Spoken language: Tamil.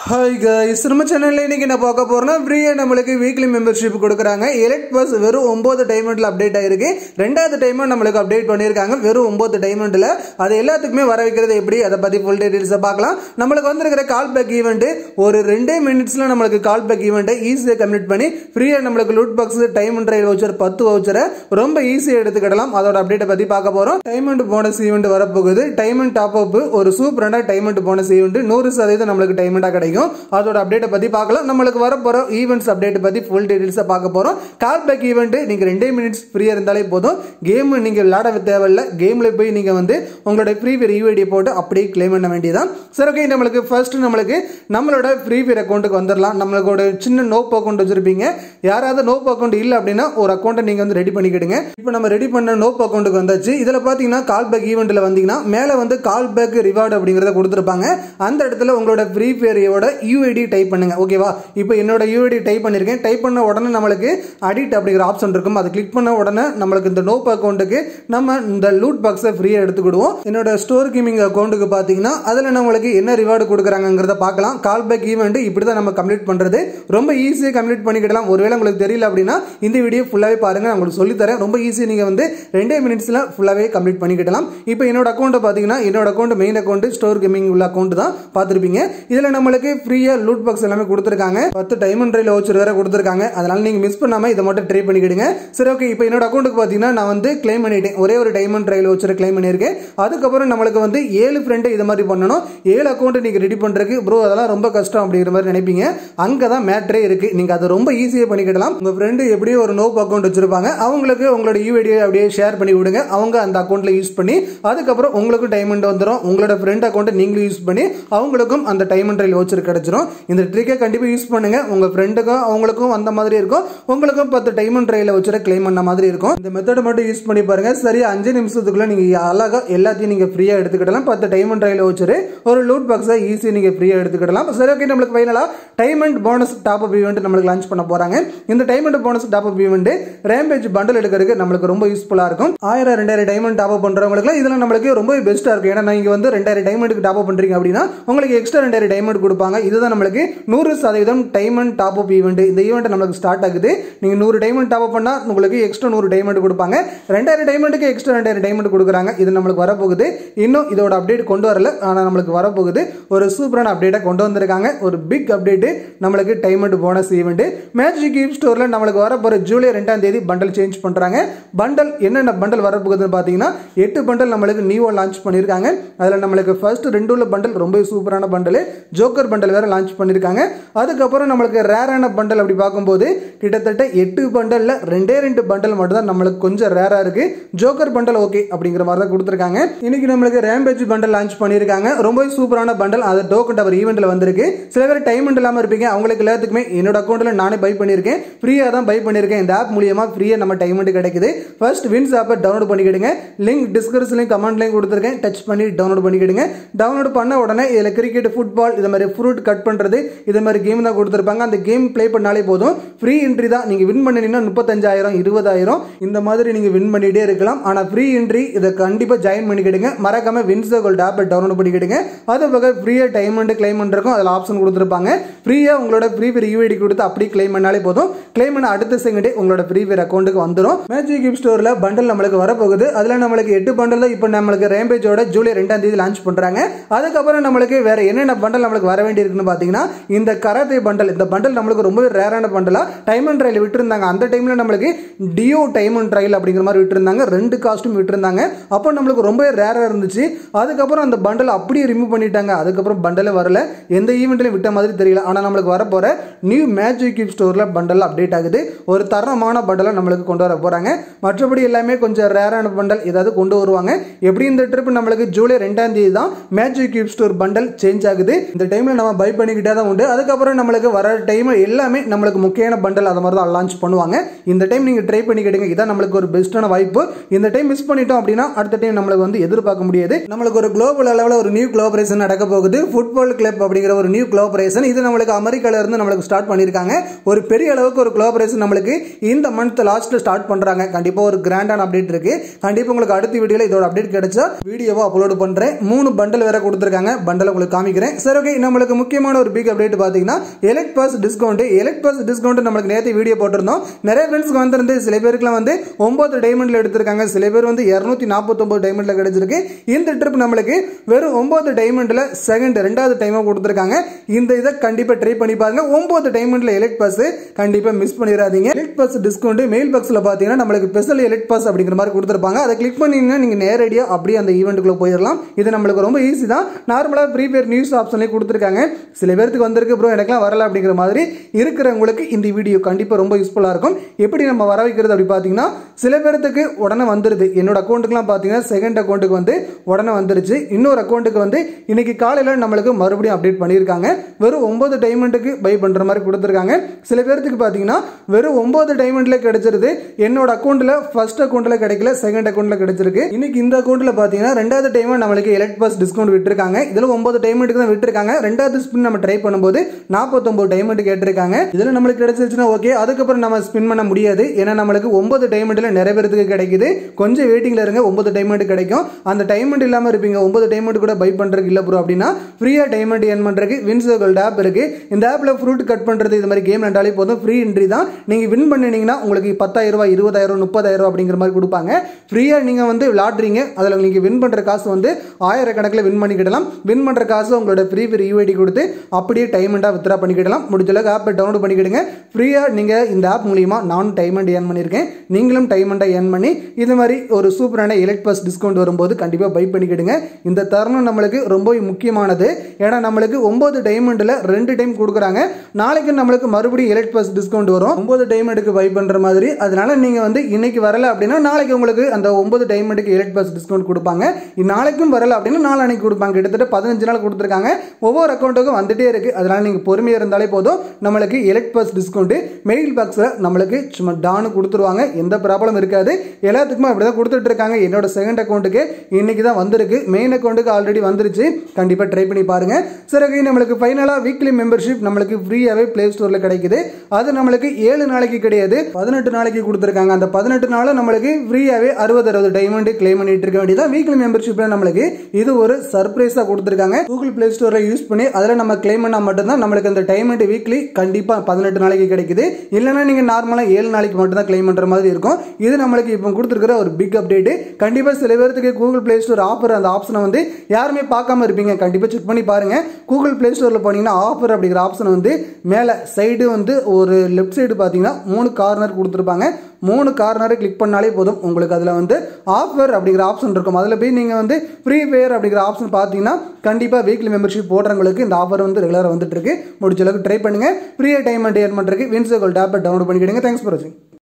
ஹாய் guys நம்ம சேனல்ல இன்னைக்கு என்ன பார்க்க போறோம்னா ஃப்ரீயா நம்மளுக்கு வீக்லி மெம்பர்ஷிப் கொடுக்குறாங்க எலக்ட் பஸ் வெறும் ஒன்பது டைமண்ட்ல அப்டேட் ஆயிருக்கு ரெண்டாவது டைம் நம்மளுக்கு அப்டேட் பண்ணியிருக்காங்க வெறும் ஒன்பது டைமண்ட்ல அது எல்லாத்துக்குமே வர வைக்கிறது எப்படி அதை பத்தி ஃபுல் டீடைல்ஸை பார்க்கலாம் நம்மளுக்கு வந்திருக்கிற கால் பேக் ஈவெண்ட் ஒரு ரெண்டே மினிட்ஸ்ல நம்மளுக்கு கால் பேக் ஈவெண்ட்டை ஈஸியாக கம்ப்ளீட் பண்ணி ஃப்ரீயா நம்மளுக்கு loot box time drive voucher பத்து வவுச்சரை ரொம்ப ஈஸியாக எடுத்துக்கிடலாம் அதோட அப்டேட்டை பத்தி பார்க்க போறோம் டைம் அண்ட் போனஸ் ஈவெண்ட் வரப்போகுது டைம் அண்ட் டாப் அப் ஒரு சூப்பரான டைம் அண்ட் போனஸ் ஈவெண்ட் நூறு சதவீதம் நம்மளுக்கு டைமண்டா கிடைக்கும் அதோட அப்டேட்டை பத்தி பார்க்கலாம் நம்மளுக்கு வர போற ஈவெண்ட்ஸ் அப்டேட் பத்தி ஃபுல் டீடைல்ஸை பார்க்க போறோம் கால் பேக் ஈவெண்ட் நீங்க ரெண்டே மினிட்ஸ் ஃப்ரீயா இருந்தாலே போதும் கேம் நீங்க விளையாட தேவையில்ல கேம்ல போய் நீங்க வந்து உங்களோட ஃப்ரீ ஃபயர் யூஐடி போட்டு அப்படியே கிளைம் பண்ண வேண்டியதான் சரி ஓகே நம்மளுக்கு ஃபர்ஸ்ட் நம்மளுக்கு நம்மளோட ஃப்ரீ ஃபயர் அக்கௌண்ட்டுக்கு வந்துடலாம் நம்மளுக்கு ஒரு சின்ன நோப் அக்கௌண்ட் வச்சிருப்பீங்க யாராவது நோப் அக்கௌண்ட் இல்லை அப்படின்னா ஒரு அக்கௌண்ட்டை நீங்க வந்து ரெடி பண்ணிக்கிடுங்க இப்போ நம்ம ரெடி பண்ண நோப் அக்கௌண்ட்டுக்கு வந்தாச்சு இதுல பாத்தீங்கன்னா கால் பேக் ஈவெண்ட்ல வந்தீங்கன்னா மேல வந்து கால் பேக் ரிவார்டு அப்படிங்கறத கொடுத்துருப்பாங்க அந்த இடத்துல உங்களோட ஃப்ரீ ஃபயரோட யூஐடி டைப் பண்ணுங்க ஓகேவா இப்போ என்னோட யூஐடி டைப் பண்ணிருக்கேன் டைப் பண்ண உடனே நம்மளுக்கு அடிட் அப்படிங்கிற ஆப்ஷன் இருக்கும் அதை கிளிக் பண்ண உடனே நம்மளுக்கு இந்த நோப் அக்கௌண்ட்டுக்கு நம்ம இந்த லூட் பாக்ஸை ஃப்ரீயாக எடுத்துக்கிடுவோம் என்னோட ஸ்டோர் கேமிங் அக்கௌண்ட்டுக்கு பார்த்தீங்கன்னா அதில் நம்மளுக்கு என்ன ரிவார்டு கொடுக்குறாங்கிறத பார்க்கலாம் கால் பேக் ஈவெண்ட் இப்படி தான் நம்ம கம்ப்ளீட் பண்ணுறது ரொம்ப ஈஸியாக கம்ப்ளீட் பண்ணிக்கிடலாம் ஒருவேளை உங்களுக்கு தெரியல அப்படின்னா இந்த வீடியோ ஃபுல்லாகவே பாருங்கள் நான் உங்களுக்கு சொல்லித்தரேன் ரொம்ப ஈஸி நீங்கள் வந்து ரெண்டே மினிட்ஸில் ஃபுல்லாகவே கம்ப்ளீட் பண்ணிக்கிடலாம் இப்போ என்னோட அக்கௌண்ட்டை பார்த்தீங்கன்னா என்னோட account main account store gaming உள்ள அக்கௌண்ட் தான் பார்த்துருப்பீங்க இதில் நம்மளுக்கு ஃப்ரீயாக லூட் பாக்ஸ் எல்லாமே கொடுத்துருக்காங்க பத்து டைமண்ட் ரயில் வச்சு வேற கொடுத்துருக்காங்க அதனால நீங்கள் மிஸ் பண்ணாமல் இதை மட்டும் ட்ரை பண்ணிக்கிடுங்க சரி ஓகே இப்போ என்னோட அக்கௌண்ட்டுக்கு பார்த்தீங்கன்னா நான் வந்து கிளைம் பண்ணிட்டேன் ஒரே ஒரு டைமண்ட் ரயில் வச்சு கிளைம் பண்ணியிருக்கேன் அதுக்கப்புறம் நம்மளுக்கு வந்து ஏழு ஃப்ரெண்டு இது மாதிரி பண்ணணும் ஏழு அக்கௌண்ட் நீங்கள் ரெடி பண்ணுறதுக்கு ப்ரோ அதெல்லாம் ரொம்ப கஷ்டம் அப்படிங்கிற மாதிரி நினைப்பீங்க அங்கே தான் மேட்ரே இருக்குது நீங்கள் அதை ரொம்ப ஈஸியாக பண்ணிக்கிடலாம் உங்கள் ஃப்ரெண்டு எப்படியும் ஒரு நோப் அக்கௌண்ட் வச்சிருப்பாங்க அவங்களுக்கு உங்களோட யூஐடியை அப்படியே ஷேர் பண்ணி விடுங்க அவங்க அந்த அக்கௌண்ட்டில் யூஸ் பண்ணி அதுக்கப்புறம் உங்களுக்கும் டைமண்ட் வந்துடும் உங்களோட ஃப்ரெண்ட் அக்கௌண்ட்டை நீங்களும் யூஸ் பண்ணி அவங்களுக்கும் அந்த டைமண்ட் ரயில் வச்சு கிடைச்சிரும் இந்த ட்ரிக்கை கண்டிப்பாக யூஸ் பண்ணுங்க உங்கள் ஃப்ரெண்டுக்கும் அவங்களுக்கும் அந்த மாதிரி இருக்கும் உங்களுக்கும் பத்து டைமண்ட் ரயில வச்சு கிளைம் பண்ண மாதிரி இருக்கும் இந்த மெத்தட் மட்டும் யூஸ் பண்ணி பாருங்க சரியா அஞ்சு நிமிஷத்துக்குள்ள நீங்க அழகா எல்லாத்தையும் நீங்க ஃப்ரீயா எடுத்துக்கிடலாம் பத்து டைமண்ட் ரயில வச்சு ஒரு லூட் பாக்ஸை ஈஸி நீங்க ஃப்ரீயா எடுத்துக்கிடலாம் சரி ஓகே நம்மளுக்கு ஃபைனலா diamond bonus top up event நம்மளுக்கு லான்ச் பண்ண போறாங்க இந்த diamond bonus top up event rampage bundle எடுக்கிறதுக்கு நம்மளுக்கு ரொம்ப யூஸ்ஃபுல்லா இருக்கும் ஆயிரம் ரெண்டாயிரம் டைமண்ட் டாப் அப் பண்றவங்களுக்கு இதுல நம்மளுக்கு ரொம்ப பெஸ்டா இருக்கும் ஏன்னா நீங்க வந்து ரெண்டாயிரம் டைமண்ட்க்கு டாப் அப் பண்றீங்க அப்படின்னா உங்களுக்கு எக்ஸ்ட்ரா ரெண்டாயிரம் டைமண்ட் கொடுப்பாங்க இதுதான் நம்மளுக்கு நூறு சதவீதம் டைமண்ட் டாப் அப் ஈவெண்ட் இந்த ஈவெண்ட் நம்மளுக்கு ஸ்டார்ட் ஆகுது நீங்க நூறு டைமண்ட் டாப் அப் பண்ணா உங்களுக்கு எக்ஸ்ட்ரா நூறு டைமண்ட் கொடுப்பாங்க ரெண்டாயிரம் டைமண்ட்டுக்கு எக்ஸ்ட்ரா ரெண்டாயிரம் டைமண்ட் கொடுக்குறாங்க இது நம்மளுக்கு வரப்போகுது இன்னும் இதோட அப்டேட் கொண்டு வரல ஆனால் நம்மளுக்கு வரப்போகுது ஒரு சூப்பரான அப்டேட்டை கொண்டு வந்திருக்காங்க ஒரு பிக் அப்டேட்டு நம்மளுக்கு diamond bonus event magic gift ஸ்டோரில் நம்மளுக்கு வரப்போகிற ஜூலை ரெண்டாம் தேதி பண்டல் சேஞ்ச் பண்ணுறாங்க பண்டல் என்னென்ன பண்டல் வரப்போகுதுன்னு பார்த்தீங்கன்னா எட்டு பண்டல் நம்மளுக்கு நியூவாக லான்ச் பண்ணியிருக்காங்க அதில் நம்மளுக்கு ஃபர்ஸ்ட் ரெண்டு உள்ள பண்டல் ரொம்ப சூப்பரான பண்டல் ஜோக்கர் பண்டல் வேற லான்ச் பண்ணியிருக்காங்க அதுக்கப்புறம் நம்மளுக்கு ரேரான பண்டல் அப்படி பார்க்கும்போது கிட்டத்தட்ட எட்டு பண்டலில் ரெண்டே ரெண்டு பண்டல் மட்டும் தான் நம்மளுக்கு கொஞ்சம் ரேராக இருக்கு ஜோக்கர் பண்டல் ஓகே அப்படிங்கிற மாதிரி தான் கொடுத்துருக்காங்க இன்னைக்கு நம்மளுக்கு ரேம்பேஜ் பண்டல் லான்ச் பண்ணியிருக்காங்க ரொம்ப சூப்பரான பண்டல் அது டோக்கன் டவர் ஈவெண்ட்ல வந்திருக்கு சில பேர் டைமண்ட் இல்லாமல் இருப்பீங்க அவங்களுக்கு எல்லாத்துக்குமே என்னோட அக்கௌண்ட்ல நானே பை பண்ணியிருக்கேன் ஃப்ரீயாக தான் பை பண்ணியிருக்கேன் இந்த ஆப் மூலியமா ஃப்ரீயாக நம்ம டைமண்ட் கிடைக்குது ஃபர்ஸ்ட் வின்ஸ் ஆப்பை டவுன்லோட் பண்ணிக்கிடுங்க லிங்க் டிஸ்கிரிப்ஷன்லையும் கமெண்ட்லையும் கொடுத்துருக்கேன் டச் பண்ணி டவுன்லோட் பண்ணிக்கிடுங்க டவுன்லோட் பண்ண உடனே இதில் கிரிக்கெட் ஃபுட்பால் இது மாதிரி ஃப்ரூட் கட் பண்ணுறது இது மாதிரி கேம் தான் கொடுத்துருப்பாங்க அந்த கேம் ப்ளே பண்ணாலே போதும் ஃப்ரீ என்ட்ரி தான் நீங்கள் வின் பண்ணினீங்கன்னா முப்பத்தஞ்சாயிரம் இருபதாயிரம் இந்த மாதிரி நீங்கள் வின் பண்ணிட்டே இருக்கலாம் ஆனால் ஃப்ரீ என்ட்ரி இதை கண்டிப்பாக ஜாயின் பண்ணிக்கிடுங்க மறக்காம வின்ஸ் கோல்ட் ஆப்பை டவுன்லோட் பண்ணிக்கிடுங்க அது போக ஃப்ரீயாக டைமண்ட் கிளைம் பண்ணுறக்கும் அதில் ஆப்ஷன் கொடுத்துருப்பாங்க ஃப்ரீயாக உங்களோட ஃப்ரீ ஃபயர் யூஐடி கொடுத்து அப்படியே கிளைம் பண்ணாலே போதும் கிளைம் பண்ண அடுத்த செகண்டே உங்களோட ஃப்ரீ ஃபயர் அக்கௌண்ட்டுக்கு வந்துடும் மேஜிக் கிஃப்ட் ஸ்டோரில் பண்டல் நம்மளுக்கு வரப்போகுது அதில் நம்மளுக்கு எட்டு பண்டல் தான் இப்போ நம்மளுக்கு ரேம்பேஜோட ஜூலை ரெண்டாம் தேதி லான்ச் பண்ணுறாங்க அதுக்கப்புறம் நம்மளுக்கு வேற என்னென்ன பண்டல் நம்மளுக்கு வர வேண்டியிருக்குன்னு பார்த்தீங்கன்னா இந்த கராத்தே பண்டல் இந்த பண்டல் நம்மளுக்கு ரொம்பவே ரேரான பண்டலா டைமண்ட் ரயில் விட்டுருந்தாங்க அந்த டைம்ல நம்மளுக்கு டியோ டைமண்ட் ரயில் அப்படிங்கிற மாதிரி விட்டுருந்தாங்க ரெண்டு காஸ்ட்யூம் விட்டுருந்தாங்க அப்போ நம்மளுக்கு ரொம்ப ரேரா இருந்துச்சு அதுக்கப்புறம் அந்த பண்டல் அப்படியே ரிமூவ் பண்ணிட்டாங்க அதுக்கப்புறம் பண்டலே வரல எந்த ஈவெண்ட்லையும் விட்ட மாதிரி தெரியல ஆனால் நம்மளுக்கு வர போற நியூ மேஜிக் கிப் ஸ்டோர்ல பண்டல் அப்டேட் ஆகுது ஒரு தரமான பண்டலை நம்மளுக்கு கொண்டு வர போறாங்க மற்றபடி எல்லாமே கொஞ்சம் ரேரான பண்டல் ஏதாவது கொண்டு வருவாங்க எப்படி இந்த ட்ரிப் நம்மளுக்கு ஜூலை ரெண்டாம் தேதி தான் magic gift store bundle change ஆகுது இந்த டைம்ல நம்ம பை பண்ணிக்கிட்டே தான் உண்டு அதுக்கப்புறம் நம்மளுக்கு வர டைம் எல்லாமே நம்மளுக்கு முக்கியமான பண்டல் அதை மாதிரி தான் லான்ச் பண்ணுவாங்க இந்த டைம் நீங்க ட்ரை பண்ணிக்கிடுங்க இதான் நம்மளுக்கு ஒரு பெஸ்ட்டான வாய்ப்பு இந்த டைம் மிஸ் பண்ணிட்டோம் அப்படின்னா அடுத்த டைம் நம்மளுக்கு வந்து எதிர்பார்க்க முடியாது நம்மளுக்கு ஒரு குளோபல் அளவில் ஒரு நியூ குளோபரேஷன் நடக்க போகுது ஃபுட்பால் கிளப் அப்படிங்கிற ஒரு நியூ குளோபரேஷன் இது நம்மளுக்கு அமெரிக்கால இருந்து நம்மளுக்கு ஸ்டார்ட் பண்ணியிருக்காங்க ஒரு பெரிய அளவுக்கு ஒரு குளோபரேஷன் நம்மளுக்கு இந்த மந்த் லாஸ்ட்ல ஸ்டார்ட் பண்றாங்க கண்டிப்பா ஒரு கிராண்டான அப்டேட் இருக்கு கண்டிப்பா உங்களுக்கு அடுத்த வீடியோல இதோட அப்டேட் கிடைச்சா வீடியோவை அப்லோட் பண்றேன் மூணு பண்டல் வேற கொடுத்துருக்காங்க பண்டல் உங்களுக்கு காமிக்கிறேன் சரி ஓகே நம்மளுக்கு முக்கியமான ஒரு பிக் அப்டேட் பார்த்தீங்கன்னா elite pass discount elite pass discount நம்மளுக்கு நேற்று வீடியோ போட்டிருந்தோம் நிறைய ஃப்ரெண்ட்ஸ்க்கு வந்திருந்து சில பேருக்குலாம் வந்து ஒன்பது டைமண்ட்ல எடுத்திருக்காங்க சில பேர் வந்து இரநூத்தி நாற்பத்தொம்பது டைமண்ட்ல கிடைச்சிருக்கு இந்த ட்ரிப் நம்மளுக்கு வெறும் ஒன்பது டைமண்ட்ல செகண்ட் ரெண்டாவது டைமாக கொடுத்துருக்காங்க இந்த இதை கண்டிப்பாக ட்ரை பண்ணி பாருங்க ஒன்பது டைமண்ட்ல எலக்ட் பாஸ் கண்டிப்பாக மிஸ் பண்ணிடாதீங்க எலக்ட் பாஸ் டிஸ்கவுண்ட் மெயில் பாக்ஸில் பார்த்தீங்கன்னா நம்மளுக்கு ஸ்பெஷல் எலக்ட் பாஸ் அப்படிங்கிற மாதிரி கொடுத்துருப்பாங்க அதை கிளிக் பண்ணீங்கன்னா நீங்கள் நேரடியாக அப்படியே அந்த ஈவெண்ட்டுக்குள்ள போயிடலாம் இது நம்மளுக்கு ரொம்ப ஈஸி தான் நார்மலாக ப்ரீ பேர் நியூஸ் ஆப்ஷன்லேயே கொடுத்துருக்காங்க சில பேருக்கு வந்திருக்கு ப்ரோ எனக்குலாம் வரல அப்படிங்கிற மாதிரி இருக்கிறவங்களுக்கு இந்த வீடியோ கண்டிப்பாக ரொம்ப யூஸ்ஃபுல்லாக இருக்கும் எப்படி நம்ம வர வைக்கிறது அப்படி பார்த்தீங்கன்னா சில பேர்த்துக்கு உடனே வந்துருது என்னோட அக்கௌண்ட்டுக்குலாம் பார்த்தீங்கன்னா செகண்ட் அக்கௌண்ட்டுக்கு வந்து உடனே வந்துருச்சு இன்னொரு அக்கௌண்ட்டுக்கு வந்து இன்னைக்கு காலையில் நம்மளுக்கு மறுபடியும் அப்டேட் பண்ணியிருக்காங்க வெறும் ஒன்பது டைமண்டுக்கு பை பண்ணுற மாதிரி கொடுத்துருக்காங்க சில பேர்த்துக்கு பார்த்தீங்கன்னா வெறும் ஒன்பது டைமண்டில் கிடைச்சிருது என்னோட அக்கௌண்ட்டில் ஃபர்ஸ்ட் அக்கௌண்ட்டில் கிடைக்கல செகண்ட் அக்கௌண்ட்டில் கிடைச்சிருக்கு இன்னைக்கு இந்த அக்கௌண்ட்டில் பார்த்தீங்கன்னா ரெண்டாவது டைமாக நம்மளுக்கு எலக்ட் பாஸ் டிஸ்கவுண்ட் விட்டுருக்காங்க இதில் ஒன்பது டைமண்டுக்கு தான் விட்டுருக்காங்க ரெண்டாவது ஸ்பின் நம்ம ட்ரை பண்ணும்போது நாற்பத்தொம்பது டைமண்ட் கேட்டிருக்காங்க இதில் நம்மளுக்கு கிடைச்சிருச்சுன்னா ஓகே அதுக்கப்புறம் நம்ம ஸ்பின் பண்ண முடியாது ஏன்னா நம்மளுக்கு ஒன்பது டைமண்டில் நிறைய பேருக்கு கிடைக்குது கொஞ்சம் வெயிட்டிங்கில் இருங்க ஒன்பது டைமண்ட் கிடைக்கும் அந்த டைமண்ட் இல்லாமல் இருப்பீங்க ஒன்பது டைமண்ட் கூட பை பண்ணுறதுக்கு இல்லை ப்ரோ அப்படின்னா ஃப்ரீயாக டைமண்ட் ஏர்ன் பண்ணுறதுக்கு வின்ஸ் கோல்ட் ஆப் இருக்கு இந்த ஆப்பில் ஃப்ரூட் கட் பண்ணுறது இது மாதிரி கேம் ரெண்டாலே போதும் ஃப்ரீ என்ட்ரி தான் நீங்கள் வின் பண்ணினீங்கன்னா உங்களுக்கு பத்தாயிரம் ரூபாய் இருபதாயிரம் முப்பதாயிரம் ரூபாய் அப்படிங்கிற மாதிரி கொடுப்பாங்க ஃப்ரீயாக நீங்கள் வந்து விளாட்றீங்க அதில் நீங்கள் வின் பண்ணுற காசு வந்து ஆயிரக்கணக்கில் வின் பண்ணிக்கிடலாம் வின் பண்ணுற காசு உங்களோட ஃப்ரீ ஃப்ரீ யூஐடி கொடுத்து அப்படியே டைமண்டாக வித்ரா பண்ணிக்கிடலாம் முடிஞ்ச அளவுக்கு ஆப்பை டவுன்லோட் பண்ணிக்கிடுங்க ஃப்ரீயாக நீங்கள் இந்த ஆப் மூலியமாக நான் டைமண்ட் ஏர்ன் பண்ணியிருக்கேன் நீங்களும் டைமண்டாக ஏர்ன் பண்ணி இது மாதிரி ஒரு சூப்பரான எலக்ட் பாஸ் டிஸ்கவுண்ட் வரும்போது கண்டிப்பாக பை பண்ணிக்கிடுங்க இந்த தருணம் நம்மளுக்கு ரொம்ப முக்கியமானது ஏன்னா நம்மளுக்கு ஒம்பது டைமண்டில் ரெண்டு டைம் கொடுக்குறாங்க நாளைக்கு நம்மளுக்கு மறுபடியும் எலக்ட் பாஸ் டிஸ்கவுண்ட் வரும் ஒம்பது டைமண்டுக்கு பை பண்ணுற மாதிரி அதனால நீங்கள் வந்து இன்னைக்கு வரல அப்படின்னா நாளைக்கு உங்களுக்கு அந்த ஒன்பது டைமண்டுக்கு எலக்ட் பாஸ் டிஸ்கவுண்ட் கொடுப்பாங்க நாளைக்கும் வரல அப்படின்னா நாளைக்கு கொடுப்பாங்க கிட்டத்தட்ட பதினஞ்சு நாள் கொடுத்துருக்காங்க ஒவ்வொரு அக்கௌண்ட்டுக்கும் வந்துட்டே இருக்கு அதனால நீங்கள் பொறுமையாக இருந்தாலே போதும் நம்மளுக்கு எலக்ட் பாஸ் டிஸ்கவுண்ட் மெயில் பாக்ஸில் நம்மளுக்கு சும்மா டானு கொடுத்துருவாங்க எந்த ப்ராப்ளம் இருக்காது எல்லாத்துக்குமே அப்படி தான் கொடுத்துட்டு இருக்காங்க என்னோட செகண்ட் அக்கௌண்ட்டுக்கு இன்னைக்கு தான் வந்திருக்கு மெயின் அக்கௌண்ட்டுக்கு ஆல்ரெடி வந்துருச்சு கண்டிப்பாக ட்ரை பண்ணி பாருங்க சரி okay, நம்மளுக்கு ஃபைனலாக வீக்லி மெம்பர்ஷிப் நம்மளுக்கு ஃப்ரீயாகவே ப்ளே ஸ்டோரில் கிடைக்குது அது நம்மளுக்கு ஏழு நாளைக்கு கிடையாது பதினெட்டு நாளைக்கு கொடுத்துருக்காங்க அந்த பதினெட்டு நாள் நம்மளுக்கு ஃப்ரீயாகவே அறுபது அறுபது டைமண்ட் கிளைம் பண்ணிட்டு இருக்க வேண்டியதான் வீக்லி மெம்பர்ஷிப்பில் நம்மளுக்கு இது ஒரு சர்ப்ரைஸாக கொடுத்துருக்காங்க கூகுள் ப்ளே ஸ்டோரை யூஸ் பண்ணி அதில் நம்ம கிளைம் பண்ணால் மட்டும்தான் நம்மளுக்கு அந்த டைமண்ட் வீக்லி கண்டிப்பாக பதினெட்டு நாளைக்கு கிடைக்குது இல்லைன்னா நீங்கள் நார்மலாக ஏழு நாளைக்கு மட்டும் தான் கிளைம் பண்ணுற மாதிரி இருக்கும் இது நம்மளுக்கு இப்போ கொடுத்துருக்கிற ஒரு பிக் அப்டேட் கண்டிப்பாக சில பேர்த்துக்கு கூகுள் ப்ளே ஸ்டோர் ஆஃபர் அந்த ஆப்ஷனை வந்து யாருமே பார்க்காம இருப்பீங்க கண்டிப்பாக செக் பண்ணி பாருங்க கூகுள் ப்ளே ஸ்டோரில் போனீங்கன்னா ஆஃபர் அப்படிங்கிற ஆப்ஷன் வந்து மேலே சைடு வந்து ஒரு லெஃப்ட் சைடு பார்த்தீங்கன்னா மூணு கார்னர் கொடுத்துருப்பாங்க மூணு கார்னரை கிளிக் பண்ணாலே போதும் உங்களுக்கு அதில் வந்து ஆஃபர் அப்படிங்கிற ஆப்ஷன் இருக்கும் அதில் போய் நீங்கள் வந்து ஃப்ரீ ஃபயர் அப்படிங்கிற ஆப்ஷன் பார்த்தீங்கன்னா கண்டிப்பாக வீக்லி மெம்பர்ஷிப் போடுறவங்களுக்கு இந்த ஆஃபர் வந்து ரெகுலராக வந்துட்டு இருக்கு முடிச்ச அளவுக்கு ட்ரை பண்ணுங்க ஃப்ரீயாக டைம் அண்ட் ஏர்ன் பண்ணுறதுக்கு வின்சோகோல் டேப்பை டவுன்லோட் பண்ணிக்கிடுங்க தேங்க்ஸ் ஃபார் வாட்சிங்